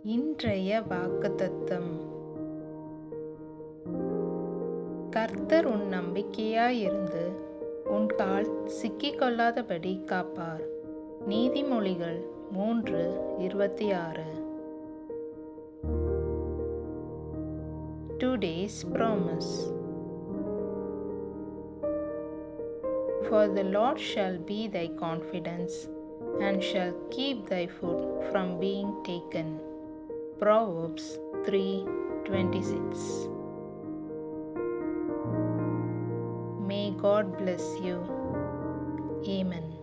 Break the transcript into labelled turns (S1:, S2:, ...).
S1: இன்றைய வாக்குத்தத்தம் கர்த்தர் உன் நம்பிக்கையாயிருந்து உன் கால் சிக்கிக்கொள்ளாதபடி காப்பார் நீதிமொழிகள் மூன்று இருபத்தி ஆறு today's promise For the Lord shall be thy confidence, and shall keep thy foot from being taken. Proverbs 3:26 May God bless you. Amen.